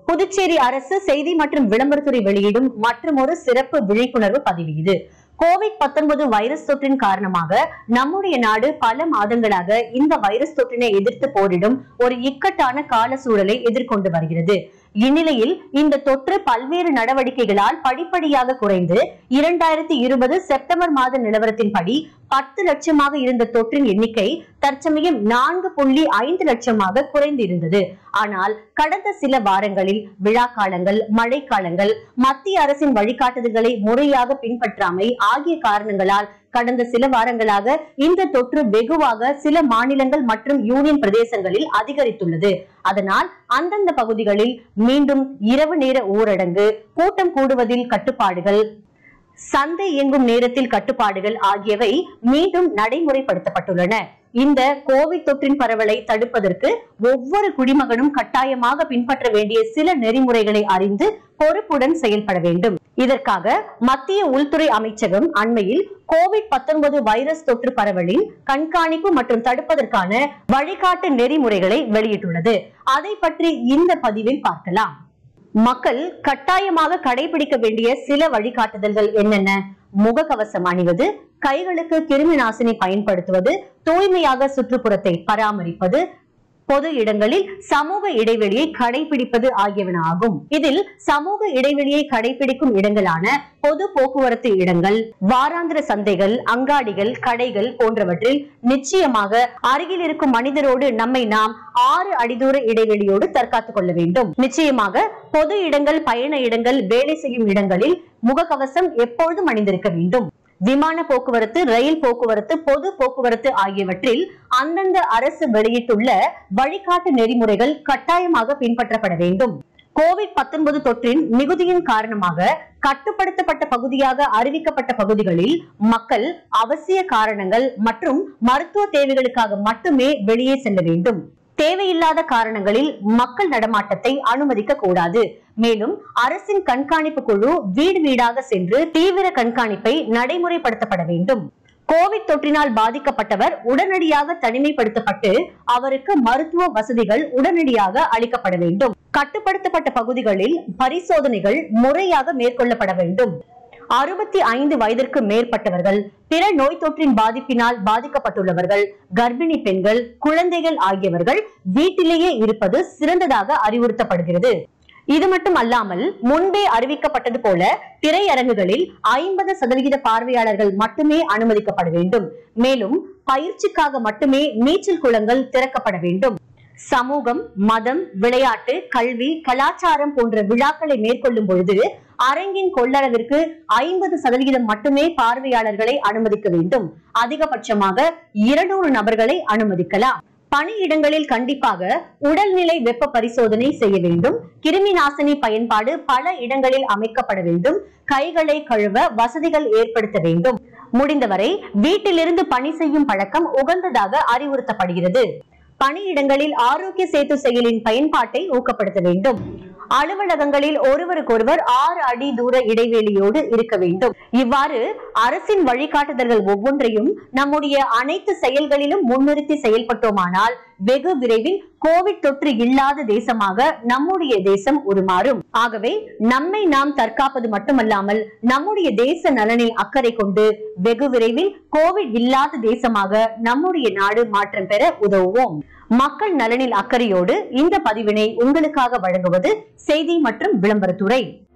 புதுச்சேரி அரசு செய்தி மற்றும் விளம்பரத்துறை வெளியிடும் மற்றொரு சிறப்பு விழிப்புணர்வு பதிவு இது கோவிட் 19 வைரஸ் தொற்றின் காரணமாக நம்முடைய நாடு பல மாதங்களாக இந்த வைரஸ் தொற்றினை எதிர்த்து போரிடும் ஒரு இக்கட்டான கால சூழலை எதிர்கொண்டு வருகிறது இந்நிலையில் இந்த தொற்று பல்வேறு நடவடிக்கைகளால் படிப்படியாக குறைந்து இரண்டாயிரத்தி இருபது செப்டம்பர் மாத நிலவரத்தின்படி பத்து லட்சமாக இருந்த தொற்றின் எண்ணிக்கை தற்சமயம் நான்கு புள்ளி ஐந்து லட்சமாக குறைந்து இருந்தது ஆனால் கடந்த சில வாரங்களில் விழா காலங்கள் மழைக்காலங்கள் மத்திய அரசின் வழிகாட்டுதல்களை முறையாக பின்பற்றாமை ஆகிய காரணங்களால் கடந்த சில வாரங்களாக இந்த தொற்று வெகுவாக சில மாநிலங்கள் மற்றும் யூனியன் பிரதேசங்களில் அதிகரித்துள்ளது அதனால் அந்தந்த பகுதிகளில் மீண்டும் இரவு நேர ஊரடங்கு கூட்டம் கூடுவதில் கட்டுப்பாடுகள் சந்தை இயங்கும் நேரத்தில் கட்டுப்பாடுகள் ஆகியவை மீண்டும் நடைமுறைப்படுத்தப்பட்டுள்ளன இந்த கோவிட் தொற்றின் பரவலை தடுப்பதற்கு ஒவ்வொரு குடிமகனும் கட்டாயமாக பின்பற்ற வேண்டிய சில நெறிமுறைகளை அறிந்து பொறுப்புடன் செயல்பட வேண்டும் இதற்காக மத்திய உள்துறை அமைச்சகம் அண்மையில் கோவிட் 19 வைரஸ் தொற்று பரவலின் கண்காணிப்பு மற்றும் தடுப்பதற்கான வழிகாட்டு நெறிமுறைகளை வெளியிட்டுள்ளது அதை பற்றி இந்த பதிவில் பார்க்கலாம் மக்கள் கட்டாயமாக கடைபிடிக்க வேண்டிய சில வழிகாட்டுதல்கள் என்னென்ன முகக்கவசம் அணிவது கைகளுக்கு கிருமி நாசினி பயன்படுத்துவது தூய்மையாக சுற்றுப்புறத்தை பராமரிப்பது பொது இடங்களில் சமூக இடைவெளியை கடைபிடிப்பது ஆகியவன ஆகும் இதில் சமூக இடைவெளியை கடைபிடிக்கும் இடங்களான பொது போக்குவரத்து இடங்கள் வாராந்திர சந்தைகள் அங்காடிகள் கடைகள் போன்றவற்றில் நிச்சயமாக அருகில் இருக்கும் மனிதரோடு நம்மை நாம் ஆறு அடி தூர இடைவெளியோடு தற்காத்துக் கொள்ள வேண்டும் நிச்சயமாக பொது இடங்கள் பயண இடங்கள் வேலை செய்யும் இடங்களில் முகக்கவசம் எப்பொழுதும் அணிந்திருக்க வேண்டும் விமான போக்குவரத்து ரயில் போக்குவரத்து பொது போக்குவரத்து ஆகியவற்றில் அந்தந்த அரசு வெளியிட்டுள்ள வழிகாட்டு நெறிமுறைகள் கட்டாயமாக பின்பற்றப்பட வேண்டும் கோவிட் 19 தொற்றின் மிகுதியின் காரணமாக கட்டுப்படுத்தப்பட்ட பகுதியாக அறிவிக்கப்பட்ட பகுதிகளில் மக்கள் அவசிய காரணங்கள் மற்றும் மருத்துவ தேவைகளுக்காக மட்டுமே வெளியே செல்ல வேண்டும் தேவையில்லாத காரணங்களில் மக்கள் நடமாட்டத்தை அனுமதிக்க கூடாது மேலும் அரசின் கண்காணிப்பு குழு வீடு வீடாக சென்று தீவிர கண்காணிப்பை நடைமுறைப்படுத்தப்பட வேண்டும் கோவிட் தொற்றினால் பாதிக்கப்பட்டவர் உடனடியாக தனிமைப்படுத்தப்பட்டு அவருக்கு மருத்துவ வசதிகள் உடனடியாக அளிக்கப்பட வேண்டும் கட்டுப்படுத்தப்பட்ட பகுதிகளில் பரிசோதனைகள் முறையாக மேற்கொள்ளப்பட வேண்டும் அறுபத்தி ஐந்து வயதிற்கு மேற்பட்டவர்கள் பிற நோய் தொற்றின் பாதிப்பினால் பாதிக்கப்பட்டுள்ளவர்கள் கர்ப்பிணி பெண்கள் குழந்தைகள் ஆகியவர்கள் வீட்டிலேயே இருப்பது சிறந்ததாக அறிவுறுத்தப்படுகிறது இது மட்டும் அல்லாமல் முன்பே அறிவிக்கப்பட்டது போல திரையரங்குகளில் ஐம்பது சதவிகித பார்வையாளர்கள் மட்டுமே அனுமதிக்கப்பட வேண்டும் மேலும் பயிற்சிக்காக மட்டுமே நீச்சல் குளங்கள் திறக்கப்பட வேண்டும் சமூகம் மதம் விளையாட்டு கல்வி கலாச்சாரம் போன்ற விழாக்களை மேற்கொள்ளும் பொழுது அரங்கின் கொள்ளளவிற்கு ஐம்பது சதவிகிதம் மட்டுமே பார்வையாளர்களை அனுமதிக்க வேண்டும் அதிகபட்சமாக இருநூறு நபர்களை அனுமதிக்கலாம் பணியிடங்களில் கண்டிப்பாக உடல்நிலை வெப்ப பரிசோதனை செய்ய வேண்டும் கிருமி நாசினி பயன்பாடு பல இடங்களில் அமைக்கப்பட வேண்டும் கைகளை கழுவ வசதிகள் ஏற்படுத்த வேண்டும் முடிந்தவரை வீட்டிலிருந்து பணி செய்யும் பழக்கம் உகந்ததாக அறிவுறுத்தப்படுகிறது பணியிடங்களில் ஆரோக்கிய சேது செயலின் பயன்பாட்டை ஊக்கப்படுத்த வேண்டும் அலுவலகங்களில் ஒருவருக்கொருவர் ஆறு அடி தூர இடைவெளியோடு இருக்க வேண்டும் இவ்வாறு அரசின் வழிகாட்டுதல்கள் ஒவ்வொன்றையும் நம்முடைய அனைத்து செயல்களிலும் முன்னிறுத்தி செயல்பட்டோமானால் வெகு விரைவில் கோவிட் தொற்று இல்லாத தேசமாக நம்முடைய தேசம் உருமாறும் ஆகவே நம்மை நாம் தற்காப்பது மட்டுமல்லாமல் நம்முடைய தேச நலனில் அக்கறை கொண்டு வெகு விரைவில் கோவிட் இல்லாத தேசமாக நம்முடைய நாடு மாற்றம் பெற உதவுவோம் மக்கள் நலனில் அக்கறையோடு இந்த பதிவினை உங்களுக்காக வழங்குவது செய்தி மற்றும் விளம்பரத்துறை